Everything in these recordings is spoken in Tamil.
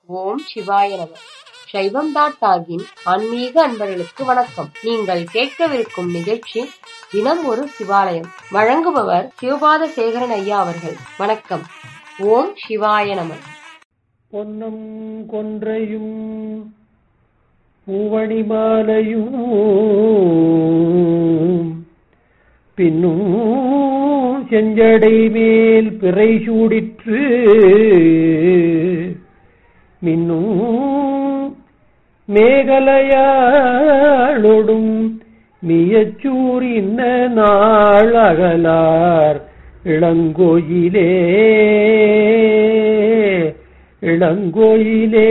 ஓம் சிவாய நம சைவம் டாட் டாகின் ஆன்மீக அன்பர்களுக்கு வணக்கம் நீங்கள் கேட்கவிருக்கும் நிகழ்ச்சி தினம் ஒரு சிவாலயம் வழங்குபவர் சிவபாத சேகரன் ஐயா அவர்கள் வணக்கம் ஓம் சிவாய நம பொன்னம் கொன்றையும் பூவணி மாலையும் பின்னும் செஞ்சடை மேல் பிறை சூடிற்று மின்னும் மேகலையாளொடும் மியச்சூர் இன்ன நாள் அகலார் இளங்கோயிலே இளங்கோயிலே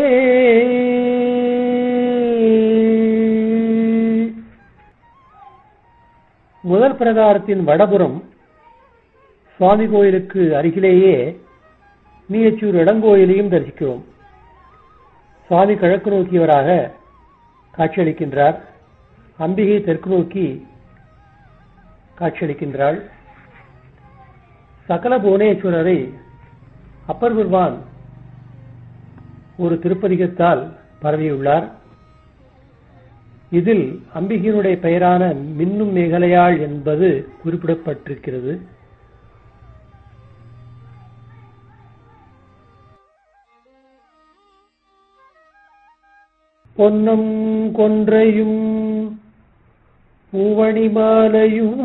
முதல் பிரகாரத்தின் வடபுறம் சுவாமி கோயிலுக்கு அருகிலேயே மீயச்சூர் இடங்கோயிலையும் தரிசிக்கிறோம் சுவாமி கிழக்கு நோக்கியவராக காட்சியளிக்கின்றார் அம்பிகை தெற்கு நோக்கி காட்சியளிக்கின்றாள் சகல புவனேஸ்வரரை அப்பர் பெருமான் ஒரு திருப்பதிகத்தால் பரவியுள்ளார் இதில் அம்பிகையினுடைய பெயரான மின்னும் மேகலையாள் என்பது குறிப்பிடப்பட்டிருக்கிறது பொன்னம் கொன்றையும் பூவணி மாலையும்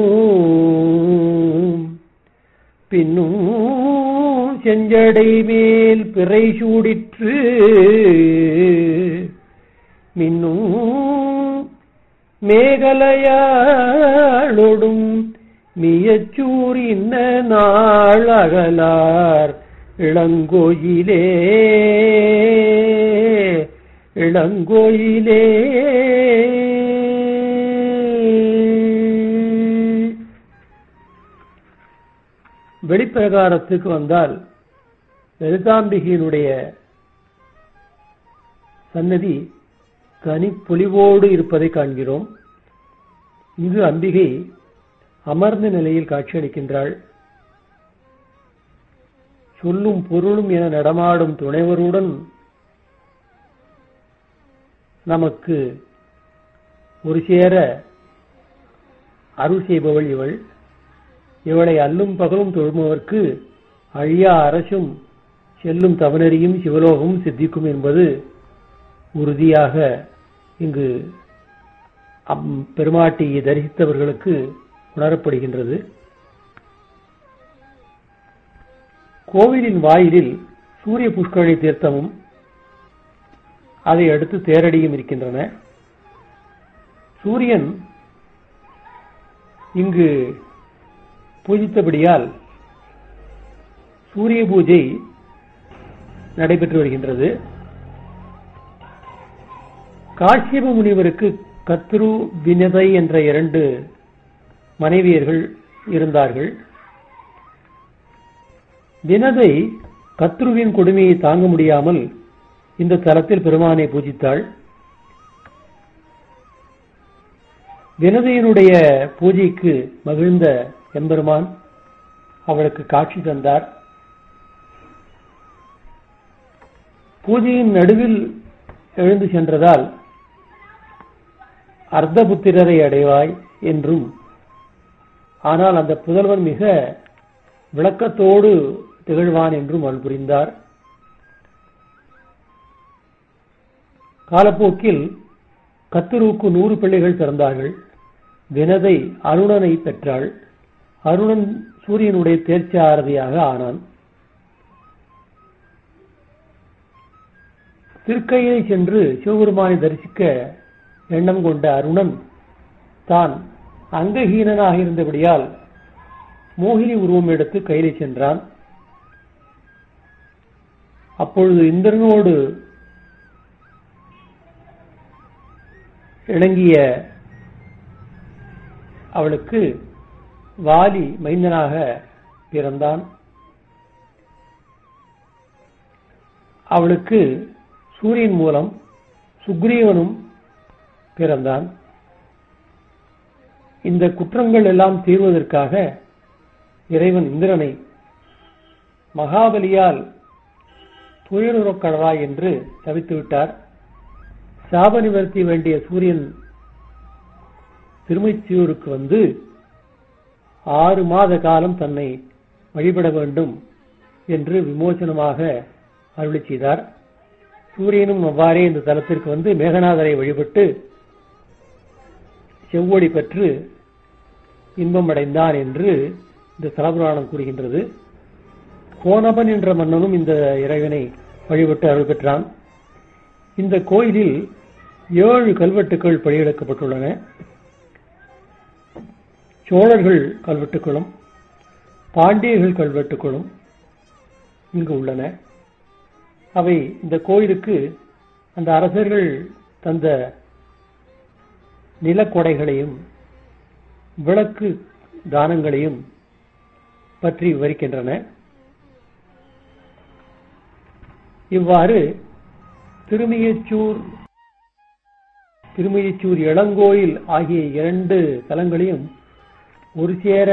பின்னும் செஞ்சடை மேல் பிறை சூடிற்று மின்னும் மேகலையாளொடும் மியச்சூர் இன்ன நாள் அகலார் இளங்கோயிலே இளங்கோயிலே வெளிப்பிரகாரத்துக்கு வந்தால் லலிதாம்பிகையினுடைய சன்னதி கனிப்பொலிவோடு இருப்பதை காண்கிறோம் இங்கு அம்பிகை அமர்ந்த நிலையில் காட்சியளிக்கின்றாள் சொல்லும் பொருளும் என நடமாடும் துணைவருடன் நமக்கு ஒரு சேர அருள் செய்பவள் இவள் இவளை அல்லும் பகலும் தொழுமவர்க்கு அழியா அரசும் செல்லும் தவனறியும் சிவலோகமும் சித்திக்கும் என்பது உறுதியாக இங்கு பெருமாட்டியை தரிசித்தவர்களுக்கு உணரப்படுகின்றது கோவிலின் வாயிலில் சூரிய புஷ்கரணி தீர்த்தமும் அதை அடுத்து தேரடியும் இருக்கின்றன சூரியன் இங்கு பூஜித்தபடியால் சூரிய பூஜை நடைபெற்று வருகின்றது காஷ்யப முனிவருக்கு கத்ரு வினதை என்ற இரண்டு மனைவியர்கள் இருந்தார்கள் வினதை கத்ருவின் கொடுமையை தாங்க முடியாமல் இந்த தலத்தில் பெருமானை பூஜித்தாள் வினதையினுடைய பூஜைக்கு மகிழ்ந்த எம்பெருமான் அவளுக்கு காட்சி தந்தார் பூஜையின் நடுவில் எழுந்து சென்றதால் அர்த்தபுத்திரரை அடைவாய் என்றும் ஆனால் அந்த புதல்வன் மிக விளக்கத்தோடு திகழ்வான் என்றும் அவள் புரிந்தார் காலப்போக்கில் கத்துருவுக்கு நூறு பிள்ளைகள் பிறந்தார்கள் வினதை அருணனை பெற்றாள் அருணன் சூரியனுடைய தேர்ச்சாரதியாக ஆனான் திருக்கையை சென்று சிவபெருமானை தரிசிக்க எண்ணம் கொண்ட அருணன் தான் அங்கஹீனனாக இருந்தபடியால் மோகினி உருவம் எடுத்து கையிலே சென்றான் அப்பொழுது இந்திரனோடு இணங்கிய அவளுக்கு வாலி மைந்தனாக பிறந்தான் அவளுக்கு சூரியன் மூலம் சுக்ரீவனும் பிறந்தான் இந்த குற்றங்கள் எல்லாம் தீர்வதற்காக இறைவன் இந்திரனை மகாபலியால் துயருறக் கடவாய் என்று தவித்து விட்டார் சாப நிவர்த்தி வேண்டிய சூரியன் திருமைச்சியூருக்கு வந்து ஆறு மாத காலம் தன்னை வழிபட வேண்டும் என்று விமோசனமாக அருளி செய்தார் சூரியனும் அவ்வாறே இந்த தலத்திற்கு வந்து மேகநாதரை வழிபட்டு செவ்வொளி பெற்று இன்பம் அடைந்தான் என்று இந்த தலபுராணம் கூறுகின்றது கோனபன் என்ற மன்னனும் இந்த இறைவனை வழிபட்டு அருள் பெற்றான் இந்த கோயிலில் ஏழு கல்வெட்டுக்கள் பணியெடுக்கப்பட்டுள்ளன சோழர்கள் கல்வெட்டுக்களும் பாண்டியர்கள் கல்வெட்டுக்களும் இங்கு உள்ளன அவை இந்த கோயிலுக்கு அந்த அரசர்கள் தந்த நிலக்கொடைகளையும் விளக்கு தானங்களையும் பற்றி விவரிக்கின்றன இவ்வாறு திருமியச்சூர் திருமியச்சூர் இளங்கோயில் ஆகிய இரண்டு தலங்களையும் ஒரு சேர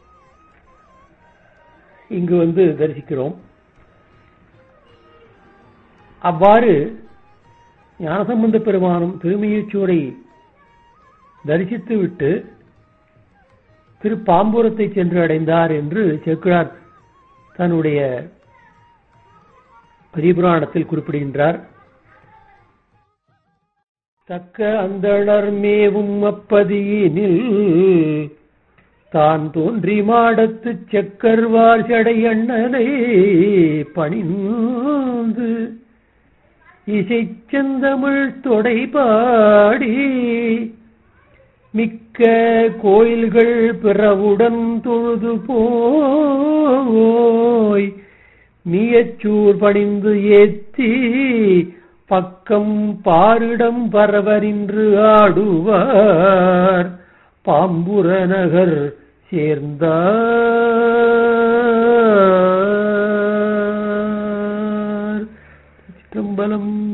இங்கு வந்து தரிசிக்கிறோம் அவ்வாறு ஞானசம்பந்த பெருமானும் திருமியச்சூரை தரிசித்துவிட்டு திருப்பாம்பூரத்தை சென்று அடைந்தார் என்று சேக்கிழார் தன்னுடைய பதிபுராணத்தில் குறிப்பிடுகின்றார் தக்க அந்தளர் மேவும் அப்பதியினில் தான் தோன்றி மாடத்து செக்கர்வார் சடை அண்ணனை பணிந்து இசைச்செந்தமிழ் தொடை பாடி மிக்க கோயில்கள் பிறவுடன் தொழுது போய் மியச்சூர் பணிந்து ஏத்தி பக்கம் பாரிடம் பரவரின்று ஆடுவார் பாம்புர நகர் சேர்ந்தார் சிற்றம்பலம்